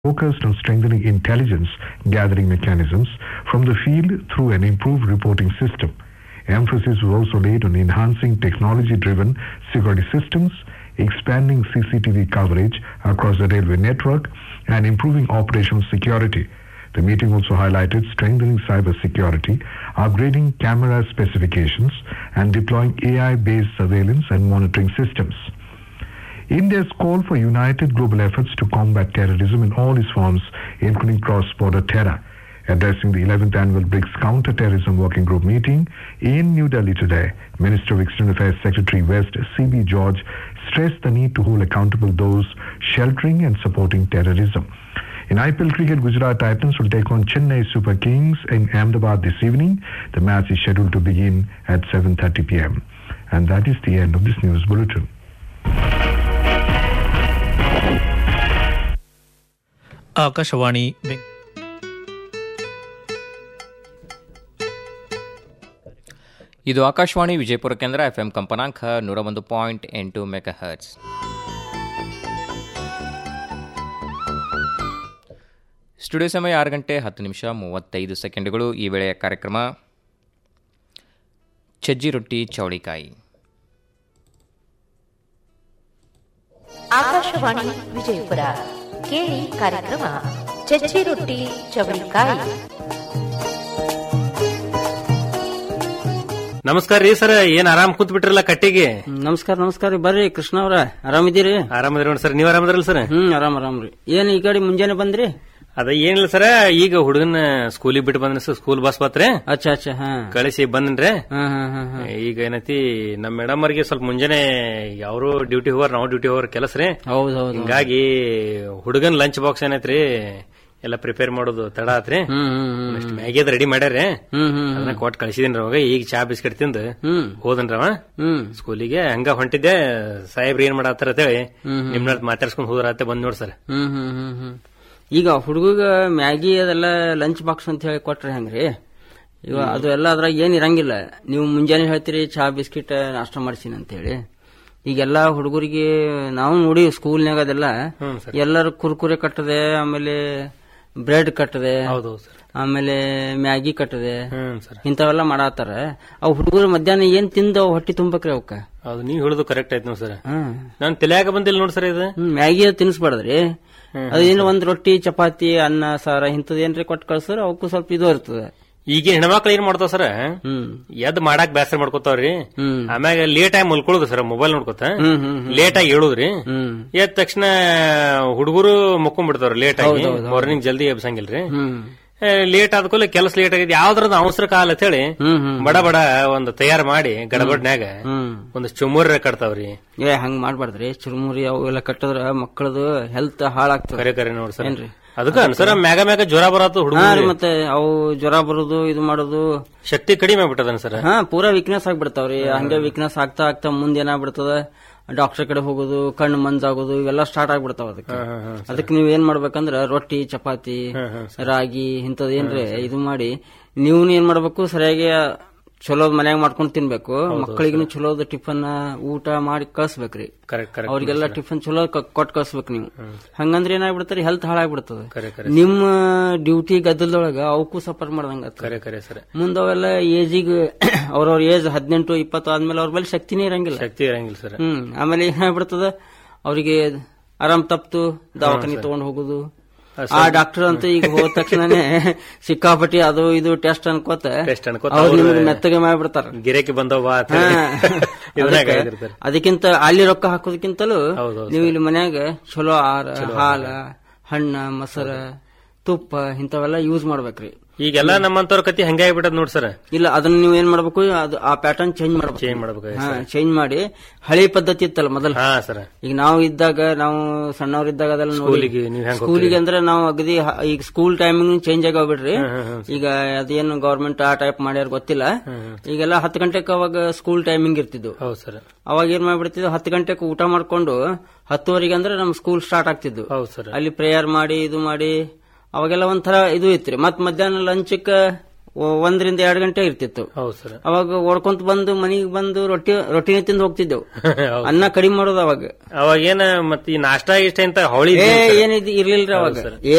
focused on strengthening intelligence gathering mechanisms from the field through an improved reporting system. Emphasis was also laid on enhancing technology driven security systems, expanding CCTV coverage across the railway network, and improving operational security. The meeting also highlighted strengthening cybersecurity, upgrading camera specifications, and deploying AI based surveillance and monitoring systems. India's call for united global efforts to combat terrorism in all its forms, including cross-border terror. Addressing the 11th annual BRICS Counter-Terrorism Working Group meeting in New Delhi today, Minister of External Affairs Secretary West C.B. George stressed the need to hold accountable those sheltering and supporting terrorism. In IPL cricket, Gujarat Titans will take on Chennai Super Kings in Ahmedabad this evening. The match is scheduled to begin at 7.30 p.m. And that is the end of this news bulletin. Akashvani ಬೆಂಗ್- ಇದು ಆಕಾಶವಾಣಿ ವಿಜಯಪುರ ಕೇಂದ್ರ FM ಕಂಪನಾಂಕ ನೂರ ಒಂದು point ಎಂಟು mega hertz studio ಸಮಯ ಆರು ಗಂಟೆ ಹತ್ತು ನಿಮಿಷ ಮೂವತ್ತೈದು ಸೆಕೆಂಡುಗಳು ಈ ವೇಳೆಯ ಕಾರ್ಯಕ್ರಮ ಸಜ್ಜಿ ರೊಟ್ಟಿ ಚೌಳಿಕಾಯಿ ಆಕಾಶವಾಣಿ ವಿಜಯಪುರ ಕೇಳಿ ಕಾರ್ಯಕ್ರಮ ಚಚ್ಚಿ ರೊಟ್ಟಿ ಚವಳಿಕಾಯಿ ನಮಸ್ಕಾರ ರೀ ಸರ್ ಏನ್ ಆರಾಮ್ ಕುಂತ್ ಬಿಟ್ರಲ್ಲ ಕಟ್ಟಿಗೆ ನಮಸ್ಕಾರ ನಮಸ್ಕಾರ ರೀ ಬರ್ರಿ ಕೃಷ್ಣ ಅವ್ರ ಆರಾಮಿದ್ದೀರಿ ಆರಾಮದ್ರಿ ನೋಡಿ ಸರ್ ನೀವ್ ಆರಾಮದ್ರಲ್ಲ ಸರ್ ಹ್ಮ್ ಆರಾಮ್ ಆರಾಮ್ ರೀ ಏನ್ ಈ ಕಡೆ ಮುಂಜಾನೆ ಬಂದ್ರಿ ಅದ ಏನಿಲ್ಲ ಸರ್ ಈಗ ಹುಡುಗನ ಸ್ಕೂಲಿಗೆ ಬಿಟ್ಟು ಬಂದ್ರ ಸರ್ ಸ್ಕೂಲ್ ಬಸ್ ಬತ್ರೆ ಅಚ್ಚಾ ಅಚ್ಚಾ ಹಾ ಕಳಿಸಿ ಬಂದ್ರೆ ಹಾ ಹಾ ಹಾ ಹಾ ಈಗ ಏನೈತಿ ನಮ್ ಮೇಡಮ್ ಅವ್ರಿಗೆ ಸ್ವಲ್ಪ ಮುಂಜಾನೆ ಯಾವ್ರು ಡ್ಯೂಟಿ ಹೋಗೋರ್ ನಾವು ಡ್ಯೂಟಿ ಹೋಗೋರ್ ಕೆಲಸ ರೀ ಹೌದ್ ಹೌದ್ ಹೌದ್. ಹಿಂಗಾಗಿ ಹುಡುಗನ್ ಲಂಚ್ ಬಾಕ್ಸ್ ಏನೈತ್ರಿ ಎಲ್ಲ ಪ್ರಿಪೇರ್ ಮಾಡೋದು ತಡ ಆತ್ರಿ ಹ್ಮ್ ಹ್ಮ್ ಹ್ಮ್ ಅಷ್ಟ್ ಮ್ಯಾಗಿ ಅದ್ ರೆಡಿ ಮಾಡ್ಯಾರ ಹ್ಮ್ ಹ್ಮ್ ಅದನ್ನ ಕೊಟ್ಟು ಕಳಿಸಿದೀನಿ ಅವಾಗ ಈಗ ಚಾ ಬಿಸ್ಕೆಟ್ ತಿಂದು ಹ್ಮ್ ಹೋದನ್ರಿ ಅವ ಹ್ಮ್ ಸ್ಕೂಲಿಗೆ ಹಂಗ ಹೊಂಟಿದ್ದೆ ಸಾಹೇಬ್ರ ಏನ್ ಮಾಡತ್ತಾರ ಅಂತೇಳಿ ನಿಮ್ನ ಮಾತಾಡ್ಸ್ಕೊಂಡ್ ಹೋದ್ರಾತೆ ಬಂದ್ ನೋಡ್ ಸರ್ ಹ್ಮ್ ಹ್ಮ್ ಹ್ಮ್ ಹ್ಮ್ ಈಗ ಹುಡುಗ ಮ್ಯಾಗಿ ಅದೆಲ್ಲ ಲಂಚ್ ಬಾಕ್ಸ್ ಅಂತ ಹೇಳಿ ಕೊಟ್ರೆ ಹೆಂಗ್ರಿ ಈಗ ಅದು ಎಲ್ಲ ಅದ್ರಾಗ ಏನ್ ಇರಂಗಿಲ್ಲ ನೀವು ಮುಂಜಾನೆ ಹೇಳ್ತೀರಿ ಚಹಾ ಬಿಸ್ಕಿಟ್ ನಾಷ್ಟ ಮಾಡ್ಸೀನಿ ಅಂತ ಹೇಳಿ ಈಗೆಲ್ಲ ಹುಡುಗರಿಗೆ ನಾವು ನೋಡಿ ಸ್ಕೂಲ್ನಾಗ ಅದೆಲ್ಲ ಹ್ಮ್ ಸರ್ ಎಲ್ಲರೂ ಕುರ್ಕುರೆ ಕಟ್ಟದೆ ಆಮೇಲೆ ಬ್ರೆಡ್ ಕಟ್ಟದೆ ಹೌದೌದು ಸರ್ ಆಮೇಲೆ ಮ್ಯಾಗಿ ಕಟ್ಟದೆ ಹ್ಮ್ ಸರ್ ಇಂಥವೆಲ್ಲ ಮಾಡಾತಾರ ಅವ್ ಹುಡುಗರು ಮಧ್ಯಾಹ್ನ ಏನ್ ತಿಂದು ಅವ್ ಹೊಟ್ಟಿ ತುಂಬಕ್ರಿ ಅವಕ್ಕ ಹೌದು ನೀವ್ ಹೇಳುದು ಕರೆಕ್ಟ್ ಆಯ್ತು ನೋಡಿ ಸರ್ ಹ್ಮ್ ನಾನ್ ತಲೆಯಾಗ ಬಂದಿಲ್ಲ ನೋಡಿ ಸರ್ ಇದು ಹ್ಮ್, ಮ್ಯಾಗಿ ಅದು ತಿನ್ಸ್ಬಾರ್ದ್ರಿ ಅದೇನು ಒಂದ್ ರೊಟ್ಟಿ ಚಪಾತಿ ಅನ್ನ ಸಾರ ಇಂಥದ್ ಏನ್ರಿ ಕೊಟ್ಟು ಕಳ್ಸ್ರ ಅವಕ್ಕೂ ಸ್ವಲ್ಪ ಇದು ಇರ್ತದೆ ಈಗ ಹೆಣ್ಮಕ್ಳು ಏನ್ ಮಾಡ್ತಾವ ಸರ್ ಹ್ಮ್ ಎದ್ ಮಾಡಾಕ್ ಬ್ಯಾಸರ ಮಾಡ್ಕೋತಾವ್ರಿ ಹ್ಮ್ ಆಮ್ಯಾಗ ಲೇಟ್ ಆಗಿ ಮಲ್ಕೊಳ್ಳೋದು ಸರ್ ಮೊಬೈಲ್ ನೋಡ್ಕೊತ ಹ್ಮ್ ಹ್ಮ್ ಹ್ಮ್. ಲೇಟ್ ಆಗಿ ಹೇಳುದ್ರಿ ಹ್ಮ್ ಎದ್ದ ತಕ್ಷಣ ಹುಡುಗರು ಮುಕ್ಕೊಂಡ್ಬಿಡ್ತಾವ್ರಿ ಲೇಟ್ ಆಗಿ ಮಾರ್ನಿಂಗ್ ಜಲ್ದಿ ಎಬ್ಸಂಗಿಲ್ರಿ ಹ್ಮ್ ಲೇಟ್ ಆದ್ಕೂಲೆ ಕೆಲಸ ಲೇಟ್ ಆಗಿದೆ ಯಾವ್ದ್ರದ ಅವಸರ ಕಾಲ ಅಂತ ಹೇಳಿ ಹ್ಮ್ ಹ್ಮ್ ಬಡ ಬಡ ಒಂದು ತಯಾರು ಮಾಡಿ ಗಡಬಡ್ನ್ಯಾಗ ಹ್ಮ್ ಒಂದು ಚುಮ್ಮುರ ಕಟ್ತಾವ್ರಿ ಏ ಹಂಗ್ ಮಾಡ್ಬಾರ್ದ್ರಿ ಚುರುಮುರಿ ಅವು ಎಲ್ಲ ಕಟ್ಟದ್ರ ಮಕ್ಕಳದು ಹೆಲ್ತ್ ಹಾಳಾಗ್ತದೆ ಕರೆ ಕರೆ ನೋಡ್ ಸರ್ ಏನ್ರಿ? ಅದಕ್ಕ ಅನ್ಸರ ಮ್ಯಾಗ ಮ್ಯಾಗ ಜ್ವರ ಬರತ್ತು ಹಾ ಹುಡುಗ ರೀ, ಮತ್ತೆ ಅವು ಜ್ವರ ಬರುದು ಇದು ಮಾಡೋದು ಶಕ್ತಿ ಕಡಿಮೆ ಆಗ್ಬಿಟ್ಟದನ್ ಸರ್ ಹಾ ಪೂರಾ ವೀಕ್ನೆಸ್ ಆಗ್ಬಿಡ್ತಾವ್ರಿ ಹಂಗೆ ವೀಕ್ನೆಸ್ ಆಗ್ತಾ ಆಗ್ತಾ ಮುಂದೆ ಏನಾಗ್ಬಿಡ್ತದ ಡಾಕ್ಟರ್ ಕಡೆ ಹೋಗೋದು ಕಣ್ಣು ಮಂಜಾಗೋದು ಇವೆಲ್ಲ ಸ್ಟಾರ್ಟ್ ಆಗ್ಬಿಡ್ತಾವ ಅದಕ್ಕೆ ಅದಕ್ಕೆ ನೀವ್ ಏನ್ ಮಾಡ್ಬೇಕಂದ್ರ ರೊಟ್ಟಿ ಚಪಾತಿ ರಾಗಿ ಇಂಥದ್ ಏನ್ರಿ ಇದು ಮಾಡಿ ನೀವು ಏನ್ ಮಾಡ್ಬೇಕು ಸರಿಯಾಗಿ ಚಲೋದ್ ಮನ್ಯಾಗ ಮಾಡ್ಕೊಂಡ್ ತಿನ್ಬೇಕು ಮಕ್ಕಳಿಗೂ ಚಲೋದ್ ಟಿಫನ್ ಊಟ ಮಾಡಿ ಕಳ್ಸ್ಬೇಕ್ರಿ ಕರೆಕ್ಟ್ ಕರೆಕ್ಟ್ ಅವ್ರಿಗೆಲ್ಲ ಟಿಫನ್ ಚಲೋ ಕೊಟ್ಟು ಕಳ್ಸ್ಬೇಕು ನೀವು ಹಂಗಂದ್ರೆ ಏನಾಗ್ಬಿಡ್ತಾರೆ ಹೆಲ್ತ್ ಹಾಳಾಗ್ಬಿಡ್ತದೆ ಕರೆ ಕರೆ ನಿಮ್ಮ ಡ್ಯೂಟಿ ಗದ್ದಲದೊಳಗ ಅವಕ್ಕೂ ಸಫರ್ ಮಾಡ್ದಂಗ ಕರೆ ಕರೆ ಸರ್ ಮುಂದ ಅವೆಲ್ಲ ಏಜಿಗೆ ಅವ್ರವ್ರ ಏಜ್ ಹದಿನೆಂಟು ಇಪ್ಪತ್ತು ಆದ್ಮೇಲೆ ಅವ್ರ ಮೇಲೆ ಶಕ್ತಿನೇ ಇರಂಗಿಲ್ಲ ಶಕ್ತಿ ಇರಂಗಿಲ್ಲ ಸರ್ ಹ್ಮ್ ಆಮೇಲೆ ಏನಾಗ್ಬಿಡ್ತದ ಅವರಿಗೆ ಆರಾಮ್ ತಪ್ತು ದವಾಖಾನಿ ತಗೊಂಡ್ ಹೋಗುದು ಆ ಡಾಕ್ಟರ್ ಅಂತೂ ಈಗ ಹೋದ ತಕ್ಷಣನೇ ಸಿಕ್ಕಾಪಟ್ಟಿ ಅದು ಇದು ಟೆಸ್ಟ್ ಅನ್ಕೋತ Test ಅನ್ಕೋತ ಅವ್ರು ಅವ್ರು ನಿಮ್ಗೆ ಮೆತ್ತಗೆ ಮಾಡ್ಬಿಡ್ತಾರ ಗಿರೇಕಿ ಬಂದವ ಅಂತ ಹಾ. ಹೇಳಿ ಇದ್ರಾಗ ಅದಕ್ಕೆ ಆಗಿರ್ತಾರೆ. ಅದಕ್ಕಿಂತ ಅಲ್ಲಿ ರೊಕ್ಕ ಹಾಕೋದಕ್ಕಿಂತಲೂ ಹೌದೌದು ನೀವು ಇಲ್ಲಿ ಮನ್ಯಾಗ ಚಲೋ ಆಹಾರ ಹಾಲ ಹಣ್ಣ ಮೊಸರ ತುಪ್ಪ ಇಂಥವೆಲ್ಲ ಯೂಸ್ ಮಾಡ್ಬೇಕ್ರಿ ಈಗೆಲ್ಲ ನಮ್ಮಂತವ್ರ ಕತಿ ಹಂಗೆ ಆಗ್ಬಿಟ್ಟದ್ ನೋಡ್ ಸರ್ ಇಲ್ಲ ಅದನ್ನ ನೀವು ಏನ್ ಮಾಡ್ಬೇಕು ಅದು ಆ ಪ್ಯಾಟರ್ನ್ ಚೇಂಜ್ ಮಾಡ್ಬೇಕು ಚೇಂಜ್ ಮಾಡ್ಬೇಕು ಹಾ ಚೇಂಜ್ ಮಾಡಿ ಹಳೆ ಪದ್ಧತಿ ಇತ್ತಲ್ಲ ಮೊದಲ ಹಾ ಸರ್ ಈಗ ನಾವು ಇದ್ದಾಗ ನಾವು ಸಣ್ಣವ್ರಿದ್ದಾಗ ಅದೆಲ್ಲ ನೋಡಿ ಸ್ಕೂಲಿಗೆ ನೀವ್ ಹೆಂಗ್ ಸ್ಕೂಲಿಗೆ ಅಂದ್ರೆ ನಾವು ಅಗದಿ ಹ- ಈಗ ಸ್ಕೂಲ್ ಟೈಮಿಂಗ್ ಚೇಂಜ್ ಆಗಿ ಹೋಗ್ಬಿಡ್ರಿ ಈಗ ಅದೇನು ಗವರ್ಮೆಂಟ್ ಆ ಟೈಪ್ ಮಾಡ್ಯಾರ ಗೊತ್ತಿಲ್ಲ ಈಗೆಲ್ಲ ಹತ್ತು ಗಂಟೆಗೆ ಅವಾಗ ಸ್ಕೂಲ್ ಟೈಮಿಂಗ್ ಇರ್ತಿದ್ವು ಹೌದ್ ಸರ್ ಅವಾಗ ಏನ್ ಮಾಡ್ಬಿಡ್ತಿದ್ವು ಹತ್ತು ಗಂಟೆಗೆ ಊಟ ಮಾಡ್ಕೊಂಡು ಹತ್ತುವರೆಗೆ ಅಂದ್ರೆ ನಮ್ ಸ್ಕೂಲ್ ಸ್ಟಾರ್ಟ್ ಆಗ್ತಿದ್ವು ಹೌದ್ ಸರ್ ಅಲ್ಲಿ ಪ್ರೇಯರ್ ಮಾಡಿ ಇದು ಮಾಡಿ ಅವಾಗೆಲ್ಲ ಒಂಥರ ಇದು ಇತ್ರಿ ಮತ್ ಮಧ್ಯಾಹ್ನ ಲಂಚಕ್ ಒಂದರಿಂದ ಎರಡು ಗಂಟೆ ಇರ್ತಿತ್ತು ಹೌದ್ ಸರ್ ಅವಾಗ ಓಡ್ಕೊಂತ ಬಂದು ಮನಿಗ್ ಬಂದು ರೊಟ್ಟಿ ರೊಟ್ಟಿನೇ ತಿಂದು ಹೋಗ್ತಿದ್ದೆವು ಹೌದ್. ಅನ್ನ ಕಡಿಮೆ ಮಾಡೋದು ಅವಾಗ ಅವಾಗ ಏನ ಮತ್ ಈ ನಾಷ್ಟಾ ಇಷ್ಟ ಅಂತ ಹೊಳಿ ಏ ಏನಿದ್ ಇರ್ಲಿಲ್ರಿ ಅವಾಗ